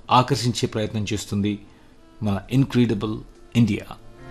ఆకర్షించే ప్రయత్నం చేస్తుంది మన incredible India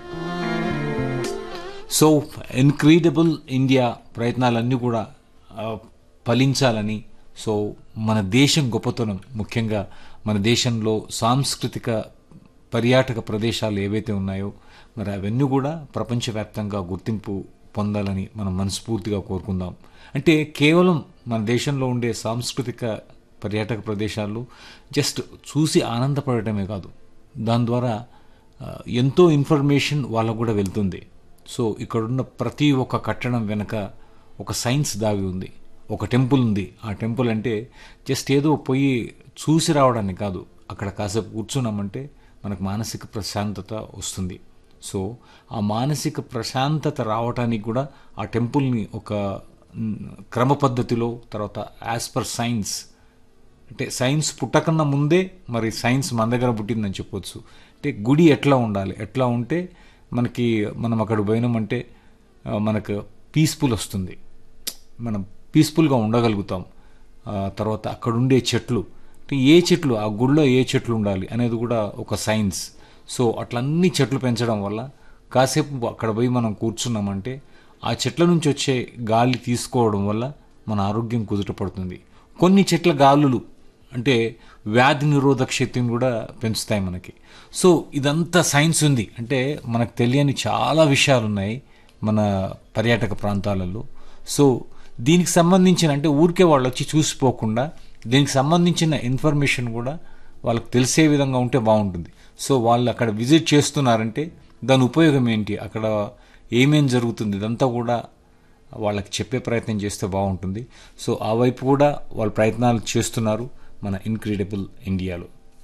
so incredible India ప్రయత్నాలన్నీ కూడా ఆ, ఫలించాలని సో మన దేశం గొప్పతనం ముఖ్యంగా మన దేశంలో సాంస్కృతిక పర్యాటక ప్రదేశాలు ఏవైతే ఉన్నాయో మరి అవన్నీ కూడా ప్రపంచవ్యాప్తంగా గుర్తింపు పొందాలని మనం మనస్ఫూర్తిగా కోరుకుందాం అంటే కేవలం మన దేశంలో ఉండే సాంస్కృతిక పర్యాటక ప్రదేశాలు జస్ట్ చూసి ఆనందపడటమే కాదు దాని ద్వారా ఆ, ఎంతో ఇన్ఫర్మేషన్ వాళ్ళకు కూడా వెళ్తుంది సో ఇక్కడున్న ప్రతి ఒక్క కట్టడం వెనక ఒక సైన్స్ దాగి ఉంది ఒక టెంపుల్ ఉంది ఆ టెంపుల్ అంటే జస్ట్ ఏదో పోయి చూసి రావడానికి కాదు అక్కడ కాసేపు కూర్చున్నామంటే మనకు మానసిక ప్రశాంతత వస్తుంది సో ఆ మానసిక ప్రశాంతత రావడానికి కూడా ఆ టెంపుల్ని ఒక మ్, క్రమ పద్ధతిలో తర్వాత యాజ్ పర్ సైన్స్ అంటే సైన్స్ పుట్టకన్నా ముందే మరి సైన్స్ మన దగ్గర పుట్టిందని చెప్పొచ్చు అంటే గుడి ఎట్లా ఉండాలి ఎట్లా ఉంటే మనకి మనం అక్కడ పోయినామంటే ఆ, మనకు పీస్ఫుల్ వస్తుంది మనం పీస్ఫుల్గా ఉండగలుగుతాం ఆ, తర్వాత అక్కడ ఉండే చెట్లు అంటే ఏ చెట్లు ఆ గుడిలో ఏ చెట్లు ఉండాలి అనేది కూడా ఒక సైన్స్ సో అట్లన్నీ చెట్లు పెంచడం వల్ల కాసేపు అక్కడ పోయి మనం కూర్చున్నామంటే ఆ చెట్ల నుంచి వచ్చే గాలి తీసుకోవడం వల్ల మన ఆరోగ్యం కుదుటపడుతుంది కొన్ని చెట్ల గాలులు అంటే వ్యాధి నిరోధక శక్తిని కూడా పెంచుతాయి మనకి సో ఇదంతా సైన్స్ ఉంది అంటే మనకు తెలియని చాలా విషయాలు ఉన్నాయి మన పర్యాటక ప్రాంతాలలో సో దీనికి సంబంధించిన అంటే ఊరికే వాళ్ళు వచ్చి చూసిపోకుండా దీనికి సంబంధించిన ఇన్ఫర్మేషన్ కూడా వాళ్ళకి తెలిసే విధంగా ఉంటే బాగుంటుంది సో వాళ్ళు అక్కడ విజిట్ చేస్తున్నారంటే దాని ఉపయోగం ఏంటి అక్కడ ఏమేం జరుగుతుంది ఇదంతా కూడా వాళ్ళకి చెప్పే ప్రయత్నం చేస్తే బాగుంటుంది సో ఆ వైపు కూడా వాళ్ళు ప్రయత్నాలు చేస్తున్నారు మన ఇన్క్రీడబుల్ ఇండియాలో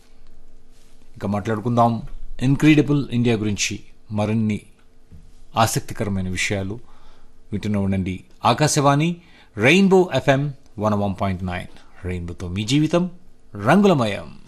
ఇంకా మాట్లాడుకుందాం ఇన్క్రీడబుల్ ఇండియా గురించి మరిన్ని ఆసక్తికరమైన విషయాలు వింటూనే ఉండండి Akashvani rainbow F M one one point nine రెయిన్బోతో మీ జీవితం రంగులమయం